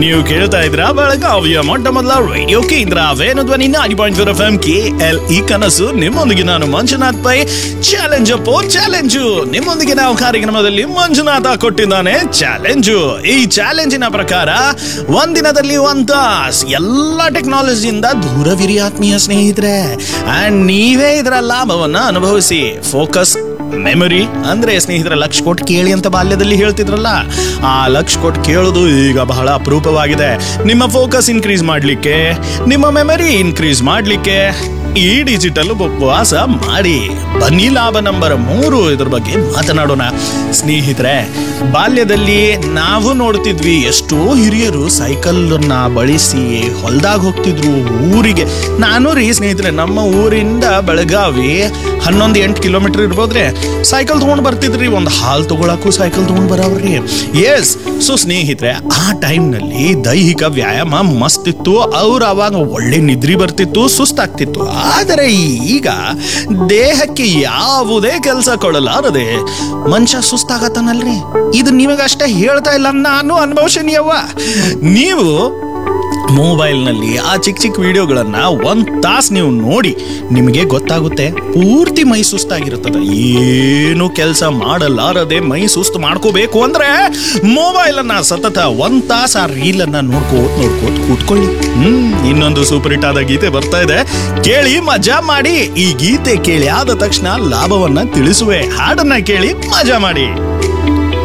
ನೀವು ಕೇಳ್ತಾ ಇದ್ರ ಬೆಳಗಾವಿಯ ಮೊಟ್ಟ ಮೊದಲ ರೇಡಿಯೋ ಕೇಂದ್ರ Venudhwani ninety point four F M K L E ಕನಸು ನಿಮ್ಮೊಂದಿಗೆ ನಾನು ಮಂಜುನಾಥ್ ಪೈ ಚಾಲೆಂಜ್ ಅಪ್ಪೋ ಚಾಲೆಂಜು ನಿಮ್ಮೊಂದಿಗೆ ನಾವು ಕಾರ್ಯಕ್ರಮದಲ್ಲಿ ಮಂಜುನಾಥ ಕೊಟ್ಟಿದ್ದಾನೆ ಚಾಲೆಂಜು ಈ ಚಾಲೆಂಜಿನ ಪ್ರಕಾರ ಒಂದಿನದಲ್ಲಿ ಒಂದ್ ತಾಸ್ ಎಲ್ಲ ಟೆಕ್ನಾಲಜಿಯಿಂದ ದೂರವಿರಿ ಆತ್ಮೀಯ ಸ್ನೇಹಿತರೆ ಅಂಡ್ ನೀವೇ ಇದರ ಲಾಭವನ್ನ ಅನುಭವಿಸಿ ಫೋಕಸ್ ಮೆಮೊರಿ ಅಂದ್ರೆ ಸ್ನೇಹಿತರ ಲಕ್ಷ ಕೊಟ್ಟು ಕೇಳಿ ಅಂತ ಬಾಲ್ಯದಲ್ಲಿ ಹೇಳ್ತಿದ್ರಲ್ಲ ಆ ಲಕ್ಷ ಕೊಟ್ಟು ಕೇಳೋದು ಈಗ ಬಹಳ ಅಪರೂಪವಾಗಿದೆ ನಿಮ್ಮ ಫೋಕಸ್ ಇನ್ಕ್ರೀಸ್ ಮಾಡಲಿಕ್ಕೆ ನಿಮ್ಮ ಮೆಮೊರಿ ಇನ್ಕ್ರೀಸ್ ಮಾಡಲಿಕ್ಕೆ ಈ ಡಿಜಿಟಲ್ ಉಪವಾಸ ಮಾಡಿ ಬನ್ನಿ ಲಾಭ ನಂಬರ್ ಮೂರು ಇದ್ರ ಬಗ್ಗೆ ಮಾತನಾಡೋಣ ಸ್ನೇಹಿತರೆ ಬಾಲ್ಯದಲ್ಲಿ ನಾವು ನೋಡ್ತಿದ್ವಿ ಎಷ್ಟೋ ಹಿರಿಯರು ಸೈಕಲ್ನ ಬಳಸಿ ಹೊಲ್ದಾಗ ಹೋಗ್ತಿದ್ರು ಊರಿಗೆ ನಾನು ರೀ ಸ್ನೇಹಿತರೆ ನಮ್ಮ ಊರಿಂದ ಬೆಳಗಾವಿ ಹನ್ನೊಂದು ಎಂಟು ಕಿಲೋಮೀಟರ್ ಇರ್ಬೋದ್ರಿ ಸೈಕಲ್ ತಗೊಂಡ್ ಬರ್ತಿದ್ರಿ ಒಂದು ಹಾಲು ತಗೊಳಕ್ಕೂ ಸೈಕಲ್ ತಗೊಂಡ್ ಬರವ್ರಿ ಎಸ್ ಸೊ ಸ್ನೇಹಿತರೆ ಆ ಟೈಮ್ನಲ್ಲಿ ದೈಹಿಕ ವ್ಯಾಯಾಮ ಮಸ್ತ್ ಇತ್ತು ಅವ್ರು ಅವಾಗ ಒಳ್ಳೆ ನಿದ್ರಿ ಬರ್ತಿತ್ತು ಸುಸ್ತಾಗ್ತಿತ್ತು ಆದರೆ ಈಗ ದೇಹಕ್ಕೆ ಯಾವುದೇ ಕೆಲಸ ಕೊಡಲಾರದೆ ಮನುಷ್ಯ ಸುಸ್ತಾಗತ್ತಾನಲ್ರಿ ಇದು ನಿಮಗಷ್ಟೇ ಹೇಳ್ತಾ ಇಲ್ಲ ನಾನು ಅನುಭವಿಸನೀಯವ್ವ ನೀವು ಮೊಬೈಲ್ನಲ್ಲಿ ಆ ಚಿಕ್ಕ ಚಿಕ್ಕ ವಿಡಿಯೋಗಳನ್ನ ಒಂದ್ ತಾಸ್ ನೀವು ನೋಡಿ ನಿಮಗೆ ಗೊತ್ತಾಗುತ್ತೆ ಪೂರ್ತಿ ಮೈ ಸುಸ್ತಾಗಿರುತ್ತದೆ ಏನು ಕೆಲಸ ಮಾಡಲಾರದೆ ಮೈ ಸುಸ್ತು ಮಾಡ್ಕೋಬೇಕು ಅಂದ್ರೆ ಮೊಬೈಲ್ ಅನ್ನ ಸತತ ಒಂದ್ ತಾಸ್ ಆ ರೀಲ್ ಅನ್ನ ನೋಡ್ಕೋತ್ ನೋಡ್ಕೋತ್ ಕೂತ್ಕೊಳ್ಳಿ ಹ್ಮ್ ಇನ್ನೊಂದು ಸೂಪರ್ ಹಿಟ್ ಆದ ಗೀತೆ ಬರ್ತಾ ಇದೆ ಕೇಳಿ ಮಜಾ ಮಾಡಿ ಈ ಗೀತೆ ಕೇಳಿ ಆದ ತಕ್ಷಣ ಲಾಭವನ್ನ ತಿಳಿಸುವೆ ಹಾಡನ್ನ ಕೇಳಿ ಮಜಾ ಮಾಡಿ